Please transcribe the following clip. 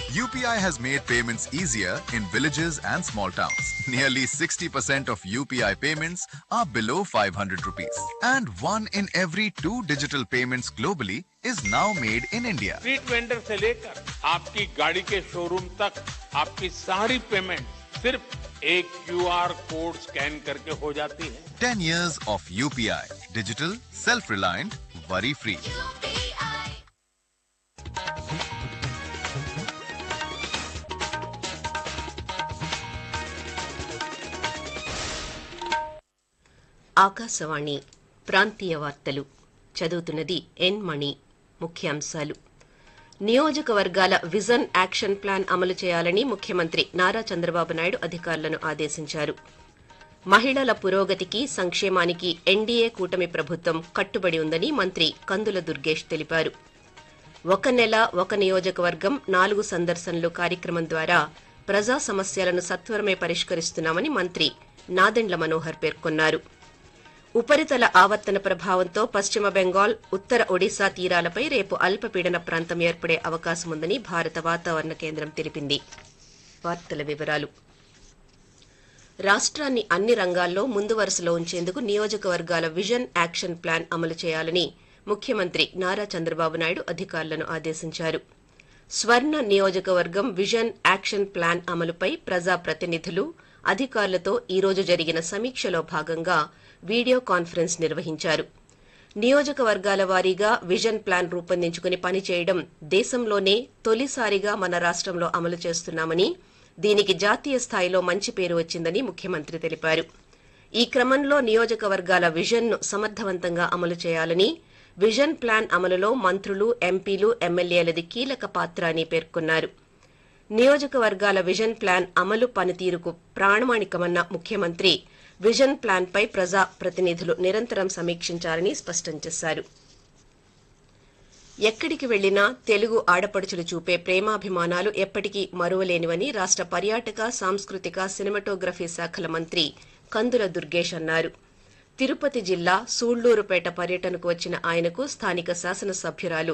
UPI has made payments easier in villages and small towns. Nearly 60% of UPI payments are below 500 rupees. And one in every two digital payments globally is now made in India. Street vendor से लेकर आपकी गाड़ी के showroom तक आपकी सारी payment सिर्फ एक क्यूआर कोड स्कैन करके हो जाती है 10 years of UPI. Digital, self-reliant, worry-free. Akashvani ప్రాంతీయ వార్తలు చదువుతున్నది ఎన్ మణి ముఖ్యాంశాలు నియోజకవర్గాల విజన్ యాక్షన్ ప్లాన్ అమలు చేయాలని ముఖ్యమంత్రి నారా చంద్రబాబు నాయుడు అధికారులను ఆదేశించారు మహిళల పురోగతికి సంక్షేమానికి ఎన్డీఏ కూటమి ప్రభుత్వం కట్టుబడి ఉందని మంత్రి కందుల దుర్గేష్ తెలిపారు ఒక నెల ఒక నియోజకవర్గం నాలుగు సందర్శనలు కార్యక్రమం ద్వారా ప్రజా సమస్యలను సత్వరమే పరిష్కరిస్తున్నామని మంత్రి నాదెండ్ల మనోహర్ పేర్కొన్నారు ఉపరితల ఆవర్తన ప్రభావంతో పశ్చిమ బెంగాల్ ఉత్తర ఒడిశా తీరాలపై రేపు అల్పపీడన ప్రాంతం ఏర్పడే అవకాశముందని భారత వాతావరణ కేంద్రం తెలిపింది వార్తల వివరాలు రాష్ట్రాన్ని అన్ని రంగాల్లో ముందు వరుసలో ఉంచేందుకు నియోజకవర్గాల విజన్ యాక్షన్ ప్లాన్ అమలు చేయాలని ముఖ్యమంత్రి నారా చంద్రబాబు నాయుడు అధికారులను ఆదేశించారు స్వర్ణ నియోజకవర్గం విజన్ యాక్షన్ ప్లాన్ అమలుపై ప్రజాప్రతినిధులు అధికారులతో ఈ రోజు జరిగిన సమీక్షలో భాగంగా వీడియో కాన్ఫరెన్స్ నిర్వహించారు నియోజకవర్గాల వారీగా విజన్ ప్లాన్ రూపొందించుకుని పనిచేయడం దేశంలోనే తొలిసారిగా మన రాష్ట్రంలో అమలు చేస్తున్నామని దీనికి జాతీయ స్థాయిలో మంచి పేరు వచ్చిందని ముఖ్యమంత్రి తెలిపారు ఈ క్రమంలో నియోజకవర్గాల విజన్ను సమర్థవంతంగా అమలు చేయాలని విజన్ ప్లాన్ అమలులో మంత్రులు ఎంపీలు ఎమ్మెల్యేలది కీలక పాత్ర అని పేర్కొన్నారు నియోజకవర్గాల విజన్ ప్లాన్ అమలు పనితీరుకు ప్రాణమాణికమన్న ముఖ్యమంత్రి విజన్ ప్లాన్పై ప్రజా ప్రతినిధులు నిరంతరం సమీక్షించాలని స్పష్టం చేశారు ఎక్కడికి వెళ్లినా తెలుగు ఆడపడుచులు చూపే ప్రేమాభిమానాలు ఎప్పటికీ మరువలేనివని రాష్ట పర్యాటక సాంస్కృతిక సినిమాటోగ్రఫీ శాఖల మంత్రి కందుల దుర్గేష్ అన్నారు తిరుపతి జిల్లా సూళ్లూరుపేట పర్యటనకు వచ్చిన ఆయనకు స్థానిక శాసనసభ్యురాలు